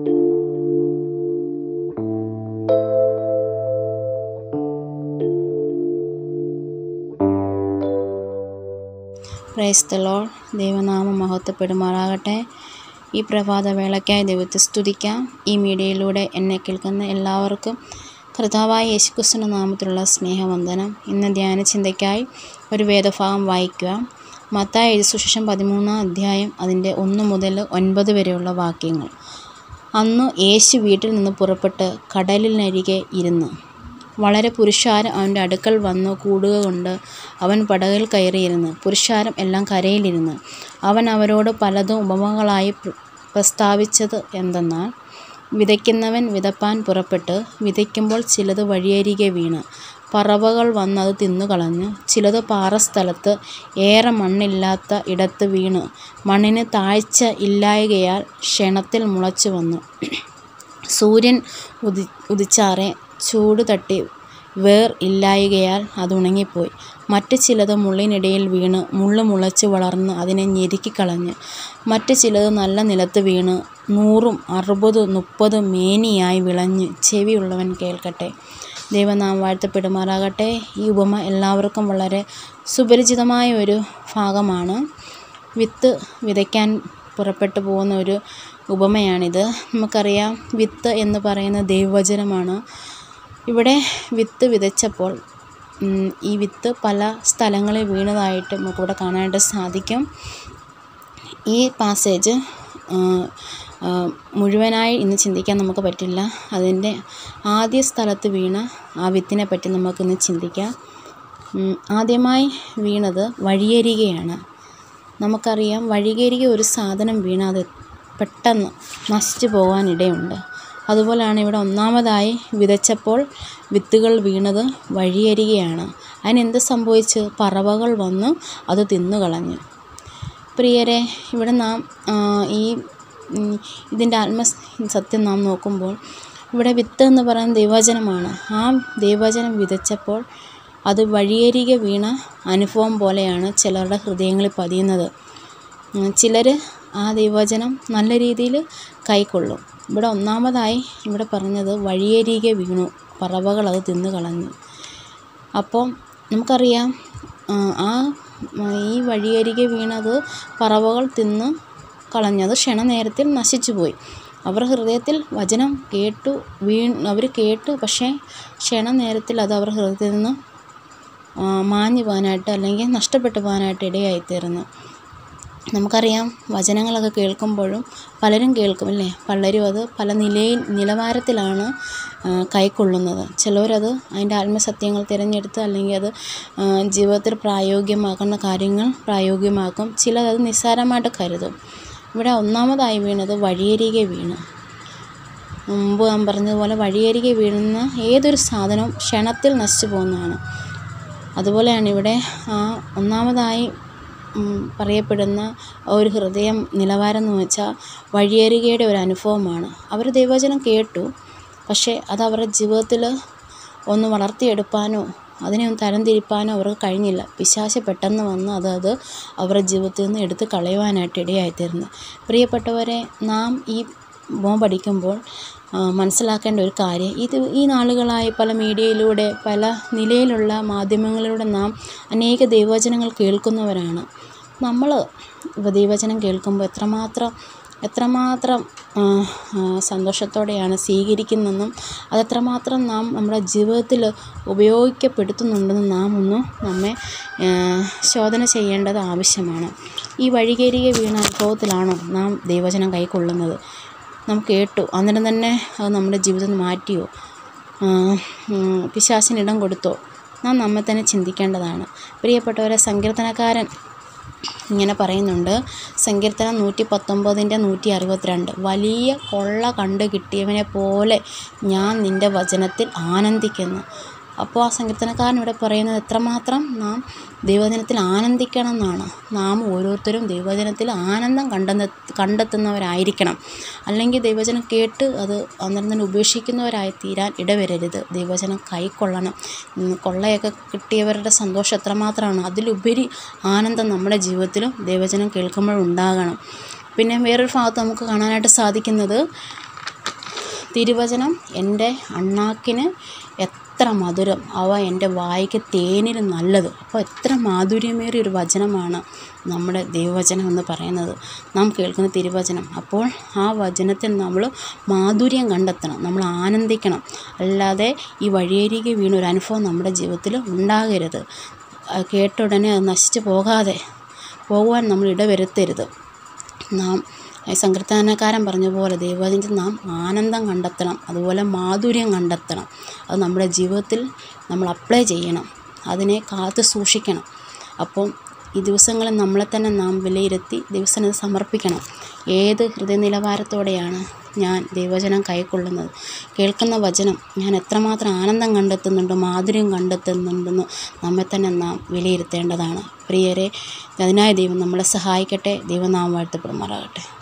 praise the load ദൈവനാമം മഹത്വപ്പെടുമാറാകട്ടെ ഈ പ്രഭാതവേളയ്ക്കായി ദൈവത്തെ സ്തുതിക്കാം ഈ മീഡിയയിലൂടെ എന്നെ കേൾക്കുന്ന എല്ലാവർക്കും കർത്താവായ യേശുക്രിസ്തുവിൻ്റെ നാമത്തിലുള്ള സ്നേഹവന്ദനം ഇന്ന് ധ്യാന ചിന്തയ്ക്കായി ഒരു വേദഭാഗം വായിക്കുക മത്തായി എഴുതി സുശേഷം പതിമൂന്നാം അധ്യായം അതിൻ്റെ ഒന്ന് മുതൽ ഒൻപത് വരെയുള്ള വാക്യങ്ങൾ അന്ന് യേശു വീട്ടിൽ നിന്ന് പുറപ്പെട്ട് കടലിനരികെ ഇരുന്ന് വളരെ പുരുഷാരം അവൻ്റെ അടുക്കൽ വന്നു കൂടുക കൊണ്ട് അവൻ പടകിൽ കയറിയിരുന്ന് പുരുഷാരം എല്ലാം കരയിലിരുന്ന് അവൻ അവരോട് പലതും ഉപമകളായി പ്ര- പ്രസ്താവിച്ചത് എന്തെന്നാൽ വിതയ്ക്കുന്നവൻ വിതപ്പാൻ പുറപ്പെട്ട് വിതയ്ക്കുമ്പോൾ ചിലത് വഴിയരികെ വീണ് പറവകൾ വന്നത് തിന്നുകളഞ്ഞു ചിലത് പാറസ്ഥലത്ത് ഏറെ മണ്ണില്ലാത്ത ഇടത്ത് വീണ് മണ്ണിന് താഴ്ച ഇല്ലായകയാൽ ക്ഷണത്തിൽ മുളച്ചു വന്നു സൂര്യൻ ഉദി ഉദിച്ചാറെ ചൂട് തട്ടി വേർ ഇല്ലായകയാൽ അത് ഉണങ്ങിപ്പോയി മറ്റ് ചിലത് മുള്ളിനിടയിൽ വീണ് മുള്ള് മുളച്ച് വളർന്ന് അതിനെ ഞെരുക്കിക്കളഞ്ഞ് മറ്റ് ചിലത് നല്ല നിലത്ത് വീണ് നൂറും അറുപത് മുപ്പത് മേനിയായി വിളഞ്ഞ് ചെവിയുള്ളവൻ കേൾക്കട്ടെ ദൈവനാം വാഴ്ത്തപ്പെടുമാറാകട്ടെ ഈ ഉപമ എല്ലാവർക്കും വളരെ സുപരിചിതമായ ഒരു ഭാഗമാണ് വിത്ത് വിതയ്ക്കാൻ പുറപ്പെട്ടു പോകുന്ന ഒരു ഉപമയാണിത് നമുക്കറിയാം വിത്ത് എന്ന് പറയുന്ന ദൈവവചനമാണ് ഇവിടെ വിത്ത് വിതച്ചപ്പോൾ ഉം, ഈ വിത്ത് പല സ്ഥലങ്ങളിൽ വീണതായിട്ട് നമുക്കിവിടെ കാണാനായിട്ട് സാധിക്കും ഈ പാസേജ് മുഴുവനായി ഇന്ന് ചിന്തിക്കാൻ നമുക്ക് പറ്റില്ല അതിൻ്റെ ആദ്യ സ്ഥലത്ത് വീണ ആ വിത്തിനെ പറ്റി നമുക്കിന്ന് ചിന്തിക്കാം ഉം, ആദ്യമായി വീണത് വഴിയരികെയാണ് നമുക്കറിയാം വഴിയരികെ ഒരു സാധനം വീണാൽ അത് പെട്ടെന്ന് നശിച്ചു പോകാനിടയുണ്ട് അതുപോലെയാണ് ഇവിടെ ഒന്നാമതായി വിതച്ചപ്പോൾ വിത്തുകൾ വീണത് വഴിയരികെയാണ് അതിനെന്ത് സംഭവിച്ച് പറവകൾ വന്ന് അത് തിന്നുകളഞ്ഞു പ്രിയരെ ഇവിടെ നാം ആ, ഈ ഉം, ഇതിൻ്റെ ആത്മ സത്യം നാം നോക്കുമ്പോൾ ഇവിടെ വിത്ത് എന്ന് പറയുന്നത് ദൈവവചനമാണ് ആ ദൈവവചനം വിതച്ചപ്പോൾ അത് വഴിയരികെ വീണ അനുഭവം പോലെയാണ് ചിലരുടെ ഹൃദയങ്ങളിൽ പതിയുന്നത് ചിലർ ആ ദൈവവചനം നല്ല രീതിയിൽ കൈക്കൊള്ളും ഇവിടെ ഒന്നാമതായി ഇവിടെ പറഞ്ഞത് വഴിയരികെ വീണു പറവകൾ അത് തിന്നു കളഞ്ഞു അപ്പോൾ നമുക്കറിയാം ആ, ആ ഉം, ഈ വഴിയരികെ വീണത് പറവകൾ തിന്ന് കളഞ്ഞത് ക്ഷണനേരത്തിൽ നശിച്ചുപോയി അവർ ഹൃദയത്തിൽ വചനം കേട്ടു വീ അവർ കേട്ടു പക്ഷേ ക്ഷണനേരത്തിൽ അത് അവർ ഹൃദയത്തിൽ നിന്ന് ആ, മാഞ്ഞു പോകാനായിട്ട് അല്ലെങ്കിൽ നഷ്ടപ്പെട്ടു പോകാനായിട്ട് ഇടയായിത്തീർന്നു നമുക്കറിയാം വചനങ്ങളൊക്കെ കേൾക്കുമ്പോഴും പലരും കേൾക്കും അല്ലേ പലരും അത് പല നിലയിൽ നിലവാരത്തിലാണ് ആ, കൈക്കൊള്ളുന്നത് ചിലവരത് അതിൻ്റെ ആത്മസത്യങ്ങൾ തിരഞ്ഞെടുത്ത് അല്ലെങ്കിൽ അത് ആ, ജീവിതത്തിൽ പ്രായോഗികമാക്കുന്ന കാര്യങ്ങൾ പ്രായോഗികമാക്കും ചിലത് നിസ്സാരമായിട്ട് കരുതും ഇവിടെ ഒന്നാമതായി വീണത് വഴിയരികെ വീണ് മുമ്പ് ഞാൻ പറഞ്ഞതുപോലെ വഴിയരികെ വീഴുന്ന ഏതൊരു സാധനവും ക്ഷണത്തിൽ നശിച്ചു പോകുന്നതാണ് അതുപോലെയാണ് ഇവിടെ ആ ഒന്നാമതായി ഉം, പറയപ്പെടുന്ന ഒരു ഹൃദയം നിലവാരം എന്ന് വെച്ചാൽ വഴിയരികയുടെ ഒരു അനുഭവമാണ് അവർ ദൈവവചനം കേട്ടു പക്ഷേ അത് അവരുടെ ജീവിതത്തിൽ ഒന്ന് വളർത്തിയെടുപ്പാനോ അതിനെ ഒന്ന് തരംതിരിപ്പാനോ അവർക്ക് കഴിഞ്ഞില്ല പിശാച് പെട്ടെന്ന് വന്ന് അത് അത് അവരുടെ ജീവിതത്തിൽ നിന്ന് എടുത്ത് കളയുവാനായിട്ട് ഇടയായിത്തീർന്നു പ്രിയപ്പെട്ടവരെ നാം ഈ ബോം പഠിക്കുമ്പോൾ ആ, മനസ്സിലാക്കേണ്ട ഒരു കാര്യം ഇത് ഈ നാളുകളായി പല മീഡിയയിലൂടെ പല നിലയിലുള്ള മാധ്യമങ്ങളിലൂടെ നാം അനേക ദൈവവചനങ്ങൾ കേൾക്കുന്നവരാണ് നമ്മൾ ദൈവവചനം കേൾക്കുമ്പോൾ എത്രമാത്രം എത്രമാത്രം ആ, ആ, സന്തോഷത്തോടെയാണ് സ്വീകരിക്കുന്നതെന്നും അതെത്രമാത്രം നാം നമ്മുടെ ജീവിതത്തിൽ ഉപയോഗിക്കപ്പെടുത്തുന്നുണ്ടെന്നും നാം ഒന്ന് നമ്മെ ആ, ശോധന ചെയ്യേണ്ടത് ആവശ്യമാണ് ഈ വഴികരികെ വീണ അനുഭവത്തിലാണോ നാം ദൈവവചനം കൈക്കൊള്ളുന്നത് നാം കേട്ടു അന്നേരം തന്നെ അത് നമ്മുടെ ജീവിതം മാറ്റിയോ ആ, ഉം, പിശാചിന് ഇടം കൊടുത്തോ നാം നമ്മെ തന്നെ ചിന്തിക്കേണ്ടതാണ് പ്രിയപ്പെട്ടവരെ സങ്കീർത്തനക്കാരൻ ഇങ്ങനെ പറയുന്നുണ്ട് സങ്കീർത്തനം നൂറ്റി പത്തൊമ്പതിൻ്റെ നൂറ്റി അറുപത്തിരണ്ട് വലിയ കൊള്ള കണ്ടു കിട്ടിയവനെ പോലെ ഞാൻ നിൻ്റെ വചനത്തിൽ ആനന്ദിക്കുന്നു അപ്പോൾ ആ സങ്കീർത്തനക്കാരൻ ഇവിടെ പറയുന്നത് എത്രമാത്രം നാം ദൈവവചനത്തിൽ ആനന്ദിക്കണം എന്നാണ് നാം ഓരോരുത്തരും ദൈവവചനത്തിൽ ആനന്ദം കണ്ടെന്ന കണ്ടെത്തുന്നവരായിരിക്കണം അല്ലെങ്കിൽ ദൈവവചനം കേട്ട് അത് അന്നേരം തന്നെ ഉപേക്ഷിക്കുന്നവരായി തീരാൻ ഇടവരരുത് ദൈവവചനം കൈക്കൊള്ളണം ഉം, കൊള്ളയൊക്കെ കിട്ടിയവരുടെ സന്തോഷം എത്രമാത്രമാണ് അതിലുപരി ആനന്ദം നമ്മുടെ ജീവിതത്തിലും ദൈവവചനം കേൾക്കുമ്പോൾ ഉണ്ടാകണം പിന്നെ വേറൊരു ഭാഗത്ത് നമുക്ക് കാണാനായിട്ട് സാധിക്കുന്നത് തിരുവചനം എൻ്റെ അണ്ണാക്കിന് എത്ര മധുരം അവ എൻ്റെ വായ്ക്ക് തേനിലും നല്ലത് അപ്പോൾ എത്ര മാധുര്യമേറിയ ഒരു വചനമാണ് നമ്മുടെ ദൈവവചനം എന്ന് പറയുന്നത് നാം കേൾക്കുന്ന തിരുവചനം അപ്പോൾ ആ വചനത്തിൽ നമ്മൾ മാധുര്യം കണ്ടെത്തണം നമ്മൾ ആനന്ദിക്കണം അല്ലാതെ ഈ വഴിയരികെ വീണ ഒരു അനുഭവം നമ്മുടെ ജീവിതത്തിൽ ഉണ്ടാകരുത് ആ കേട്ട ഉടനെ അത് നശിച്ചു പോകാതെ പോകുവാൻ നമ്മൾ ഇടവരുത്തരുത് നാം ഈ സങ്കീർത്തനക്കാരൻ പറഞ്ഞ പോലെ ദൈവവചനത്തിൽ നാം ആനന്ദം കണ്ടെത്തണം അതുപോലെ മാധുര്യം കണ്ടെത്തണം അത് നമ്മുടെ ജീവിതത്തിൽ നമ്മൾ അപ്ലൈ ചെയ്യണം അതിനെ കാത്തു സൂക്ഷിക്കണം അപ്പം ഈ ദിവസങ്ങളിൽ നമ്മളെ തന്നെ നാം വിലയിരുത്തി ദൈവസന്നിധി സമർപ്പിക്കണം ഏത് ഹൃദയ നിലവാരത്തോടെയാണ് ഞാൻ ദൈവവചനം കൈക്കൊള്ളുന്നത് കേൾക്കുന്ന വചനം ഞാൻ എത്രമാത്രം ആനന്ദം കണ്ടെത്തുന്നുണ്ടോ മാധുര്യം കണ്ടെത്തുന്നുണ്ടെന്ന് നമ്മെ തന്നെ നാം വിലയിരുത്തേണ്ടതാണ് പ്രിയരെ അതിനായി ദൈവം നമ്മളെ സഹായിക്കട്ടെ ദൈവം നാം വാഴ്ത്തപ്പെടുമാറാകട്ടെ